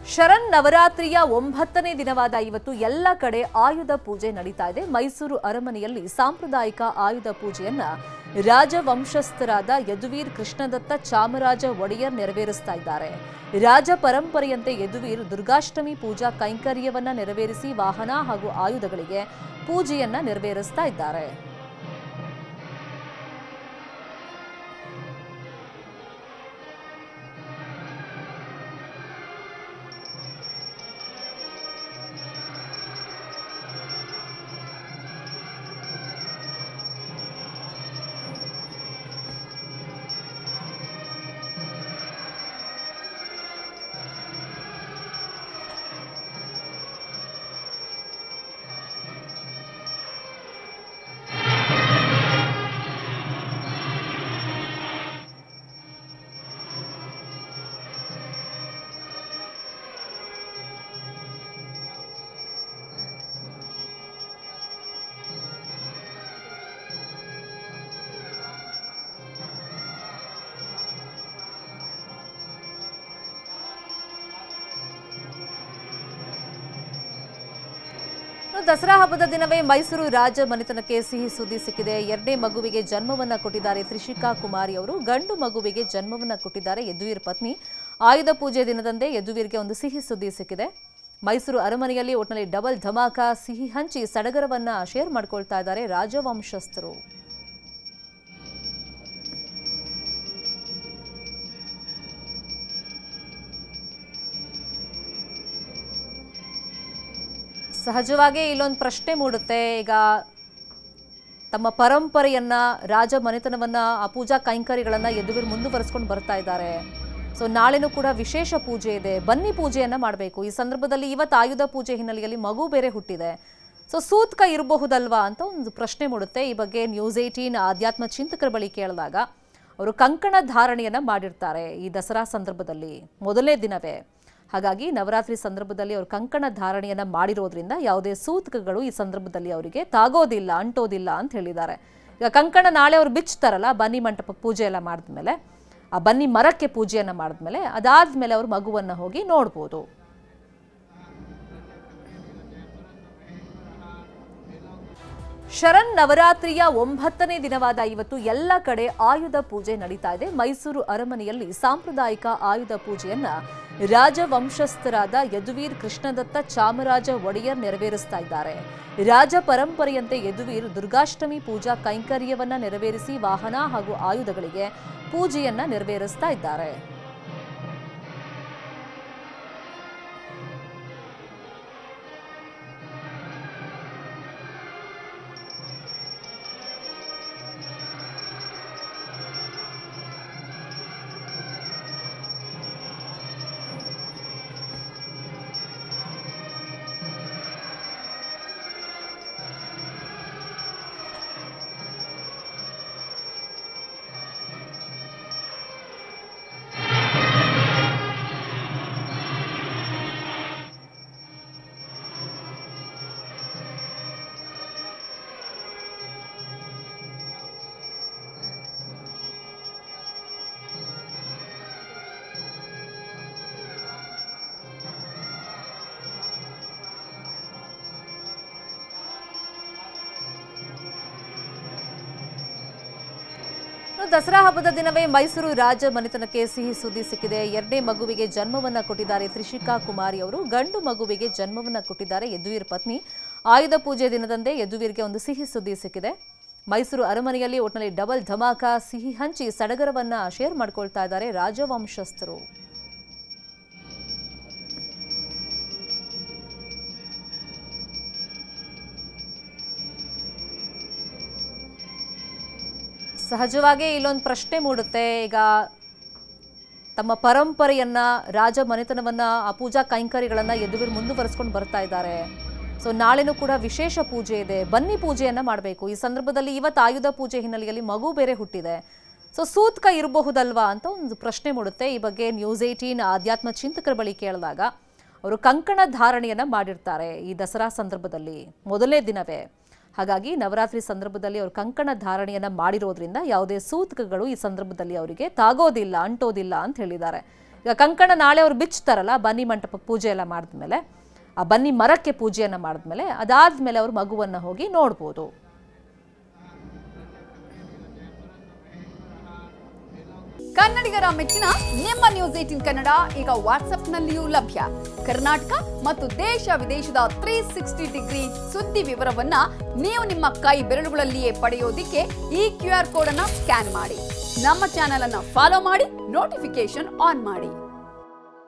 ಶರಣ್ ನವರಾತ್ರಿಯ ಒಂಬತ್ತನೇ ದಿನವಾದ ಇವತ್ತು ಎಲ್ಲ ಕಡೆ ಆಯುಧ ಪೂಜೆ ನಡೀತಾ ಇದೆ ಮೈಸೂರು ಅರಮನೆಯಲ್ಲಿ ಸಾಂಪ್ರದಾಯಿಕ ಆಯುಧ ಪೂಜೆಯನ್ನ ರಾಜವಂಶಸ್ಥರಾದ ಯದುವೀರ್ ಕೃಷ್ಣದತ್ತ ಚಾಮರಾಜ ಒಡೆಯರ್ ನೆರವೇರಿಸ್ತಾ ಇದ್ದಾರೆ ರಾಜ ಪರಂಪರೆಯಂತೆ ಯದುವೀರ್ ದುರ್ಗಾಷ್ಟಮಿ ಪೂಜಾ ಕೈಂಕರ್ಯವನ್ನ ನೆರವೇರಿಸಿ ವಾಹನ ಹಾಗೂ ಆಯುಧಗಳಿಗೆ ಪೂಜೆಯನ್ನ ನೆರವೇರಿಸ್ತಾ ಇದ್ದಾರೆ ಇನ್ನು ದಸರಾ ಹಬ್ಬದ ದಿನವೇ ಮೈಸೂರು ರಾಜ ಮನೆತನಕ್ಕೆ ಸಿಹಿ ಸುದ್ದಿ ಸಿಕ್ಕಿದೆ ಎರಡನೇ ಮಗುವಿಗೆ ಜನ್ಮವನ್ನ ಕೊಟ್ಟಿದ್ದಾರೆ ತ್ರಿಷಿಕಾ ಕುಮಾರಿ ಅವರು ಗಂಡು ಮಗುವಿಗೆ ಜನ್ಮವನ್ನ ಕೊಟ್ಟಿದ್ದಾರೆ ಯದುವೀರ್ ಪತ್ನಿ ಆಯುಧ ಪೂಜೆ ದಿನದಂದೇ ಯದುವೀರ್ಗೆ ಒಂದು ಸಿಹಿ ಸುದ್ದಿ ಸಿಕ್ಕಿದೆ ಮೈಸೂರು ಅರಮನೆಯಲ್ಲಿ ಒಟ್ಟಿನಲ್ಲಿ ಡಬಲ್ ಧಮಾಕ ಸಿಹಿ ಹಂಚಿ ಸಡಗರವನ್ನ ಶೇರ್ ಮಾಡ್ಕೊಳ್ತಾ ಇದ್ದಾರೆ ರಾಜವಂಶಸ್ಥರು ಸಹಜವಾಗಿ ಇಲ್ಲೊಂದು ಪ್ರಶ್ನೆ ಮೂಡುತ್ತೆ ಈಗ ತಮ್ಮ ಪರಂಪರೆಯನ್ನ ರಾಜ ಮನೆತನವನ್ನ ಆ ಪೂಜಾ ಕೈಂಕರ್ಯಗಳನ್ನ ಯದುವೀರ್ ಮುಂದುವರಿಸ್ಕೊಂಡು ಬರ್ತಾ ಇದ್ದಾರೆ ಸೊ ನಾಳೆನೂ ಕೂಡ ವಿಶೇಷ ಪೂಜೆ ಇದೆ ಬನ್ನಿ ಪೂಜೆಯನ್ನ ಮಾಡಬೇಕು ಈ ಸಂದರ್ಭದಲ್ಲಿ ಇವತ್ತು ಆಯುಧ ಪೂಜೆ ಹಿನ್ನೆಲೆಯಲ್ಲಿ ಮಗು ಬೇರೆ ಹುಟ್ಟಿದೆ ಸೊ ಸೂತ್ಕ ಇರಬಹುದಲ್ವಾ ಅಂತ ಒಂದು ಪ್ರಶ್ನೆ ಮೂಡುತ್ತೆ ಈ ಬಗ್ಗೆ ನ್ಯೂಸ್ ಏಯ್ಟೀನ್ ಆಧ್ಯಾತ್ಮ ಚಿಂತಕರ ಬಳಿ ಕೇಳಿದಾಗ ಅವರು ಕಂಕಣ ಧಾರಣೆಯನ್ನ ಮಾಡಿರ್ತಾರೆ ಈ ದಸರಾ ಸಂದರ್ಭದಲ್ಲಿ ಮೊದಲನೇ ದಿನವೇ ಹಾಗಾಗಿ ನವರಾತ್ರಿ ಸಂದರ್ಭದಲ್ಲಿ ಅವರು ಕಂಕಣ ಧಾರಣೆಯನ್ನ ಮಾಡಿರೋದ್ರಿಂದ ಯಾವುದೇ ಸೂತಕಗಳು ಈ ಸಂದರ್ಭದಲ್ಲಿ ಅವರಿಗೆ ತಾಗೋದಿಲ್ಲ ಅಂಟೋದಿಲ್ಲ ಅಂತ ಹೇಳಿದ್ದಾರೆ ಈಗ ಕಂಕಣ ನಾಳೆ ಅವ್ರು ಬಿಚ್ತಾರಲ್ಲ ಬನ್ನಿ ಮಂಟಪ ಪೂಜೆ ಎಲ್ಲ ಮಾಡಿದ್ಮೇಲೆ ಆ ಬನ್ನಿ ಮರಕ್ಕೆ ಪೂಜೆಯನ್ನ ಮಾಡಿದ್ಮೇಲೆ ಅದಾದ್ಮೇಲೆ ಅವರು ಮಗುವನ್ನ ಹೋಗಿ ನೋಡ್ಬೋದು ಶರಣ್ ನವರಾತ್ರಿಯ ಒಂಬತ್ತನೇ ದಿನವಾದ ಇವತ್ತು ಎಲ್ಲ ಕಡೆ ಆಯುಧ ಪೂಜೆ ನಡೀತಾ ಇದೆ ಮೈಸೂರು ಅರಮನೆಯಲ್ಲಿ ಸಾಂಪ್ರದಾಯಿಕ ಆಯುಧ ಪೂಜೆಯನ್ನ ರಾಜವಂಶಸ್ಥರಾದ ಯದುವೀರ್ ಕೃಷ್ಣದತ್ತ ಚಾಮರಾಜ ಒಡೆಯರ್ ನೆರವೇರಿಸ್ತಾ ಇದ್ದಾರೆ ರಾಜ ಪರಂಪರೆಯಂತೆ ಯದುವೀರ್ ದುರ್ಗಾಷ್ಟಮಿ ಪೂಜಾ ಕೈಂಕರ್ಯವನ್ನ ನೆರವೇರಿಸಿ ವಾಹನ ಹಾಗೂ ಆಯುಧಗಳಿಗೆ ಪೂಜೆಯನ್ನ ನೆರವೇರಿಸ್ತಾ ಇದ್ದಾರೆ ಇನ್ನು ದಸರಾ ಹಬ್ಬದ ದಿನವೇ ಮೈಸೂರು ರಾಜ ಮನೆತನಕ್ಕೆ ಸಿಹಿ ಸುದ್ದಿ ಸಿಕ್ಕಿದೆ ಎರಡನೇ ಮಗುವಿಗೆ ಜನ್ಮವನ್ನ ಕೊಟ್ಟಿದ್ದಾರೆ ತ್ರಿಷಿಕಾ ಕುಮಾರಿ ಅವರು ಗಂಡು ಮಗುವಿಗೆ ಜನ್ಮವನ್ನ ಕೊಟ್ಟಿದ್ದಾರೆ ಯದುವೀರ್ ಪತ್ನಿ ಆಯುಧ ಪೂಜೆ ದಿನದಂದೇ ಯದುವೀರ್ಗೆ ಒಂದು ಸಿಹಿ ಸುದ್ದಿ ಸಿಕ್ಕಿದೆ ಮೈಸೂರು ಅರಮನೆಯಲ್ಲಿ ಒಟ್ಟಿನಲ್ಲಿ ಡಬಲ್ ಧಮಾಕ ಸಿಹಿ ಹಂಚಿ ಸಡಗರವನ್ನ ಶೇರ್ ಮಾಡ್ಕೊಳ್ತಾ ಇದ್ದಾರೆ ರಾಜವಂಶಸ್ಥರು ಸಹಜವಾಗಿ ಇಲ್ಲೊಂದು ಪ್ರಶ್ನೆ ಮೂಡುತ್ತೆ ಈಗ ತಮ್ಮ ಪರಂಪರೆಯನ್ನ ರಾಜ ಮನೆತನವನ್ನ ಆ ಪೂಜಾ ಕೈಂಕರ್ಯಗಳನ್ನ ಯದುವೀರ್ ಮುಂದುವರಿಸ್ಕೊಂಡು ಬರ್ತಾ ಇದ್ದಾರೆ ಸೊ ನಾಳೆನೂ ಕೂಡ ವಿಶೇಷ ಪೂಜೆ ಇದೆ ಬನ್ನಿ ಪೂಜೆಯನ್ನ ಮಾಡಬೇಕು ಈ ಸಂದರ್ಭದಲ್ಲಿ ಇವತ್ತು ಆಯುಧ ಪೂಜೆ ಹಿನ್ನೆಲೆಯಲ್ಲಿ ಮಗು ಬೇರೆ ಹುಟ್ಟಿದೆ ಸೊ ಸೂತ್ಕ ಇರಬಹುದಲ್ವಾ ಅಂತ ಒಂದು ಪ್ರಶ್ನೆ ಮೂಡುತ್ತೆ ಈ ಬಗ್ಗೆ ನ್ಯೂಸ್ ಏಯ್ಟೀನ್ ಆಧ್ಯಾತ್ಮ ಚಿಂತಕರ ಬಳಿ ಕೇಳಿದಾಗ ಅವರು ಕಂಕಣ ಧಾರಣೆಯನ್ನ ಮಾಡಿರ್ತಾರೆ ಈ ದಸರಾ ಸಂದರ್ಭದಲ್ಲಿ ಮೊದಲನೇ ದಿನವೇ ಹಾಗಾಗಿ ನವರಾತ್ರಿ ಸಂದರ್ಭದಲ್ಲಿ ಅವರು ಕಂಕಣ ಧಾರಣೆಯನ್ನ ಮಾಡಿರೋದ್ರಿಂದ ಯಾವುದೇ ಸೂತಕಗಳು ಈ ಸಂದರ್ಭದಲ್ಲಿ ಅವರಿಗೆ ತಾಗೋದಿಲ್ಲ ಅಂಟೋದಿಲ್ಲ ಅಂತ ಹೇಳಿದ್ದಾರೆ ಈಗ ಕಂಕಣ ನಾಳೆ ಅವ್ರು ಬಿಚ್ತಾರಲ್ಲ ಬನ್ನಿ ಮಂಟಪ ಪೂಜೆ ಎಲ್ಲ ಮಾಡಿದ್ಮೇಲೆ ಆ ಬನ್ನಿ ಮರಕ್ಕೆ ಪೂಜೆಯನ್ನು ಮಾಡಿದ್ಮೇಲೆ ಅದಾದ್ಮೇಲೆ ಅವ್ರು ಮಗುವನ್ನು ಹೋಗಿ ನೋಡ್ಬೋದು ಕನ್ನಡಿಗರ ಮೆಚ್ಚಿನ ನಿಮ್ಮ ನ್ಯೂಸ್ ಏಟಿನ್ ಕನ್ನಡ ಈಗ ವಾಟ್ಸ್ಆಪ್ನಲ್ಲಿಯೂ ಲಭ್ಯ ಕರ್ನಾಟಕ ಮತ್ತು ದೇಶ ವಿದೇಶದ ತ್ರೀ ಸಿಕ್ಸ್ಟಿ ಡಿಗ್ರಿ ಸುದ್ದಿ ವಿವರವನ್ನ ನೀವು ನಿಮ್ಮ ಕೈ ಬೆರಳುಗಳಲ್ಲಿಯೇ ಪಡೆಯೋದಿಕ್ಕೆ ಈ ಕ್ಯೂ ಆರ್ ಕೋಡ್ ಅನ್ನ ಸ್ಕ್ಯಾನ್ ಮಾಡಿ ನಮ್ಮ ಚಾನೆಲ್ ಅನ್ನ ಫಾಲೋ ಮಾಡಿ ನೋಟಿಫಿಕೇಶನ್ ಆನ್ ಮಾಡಿ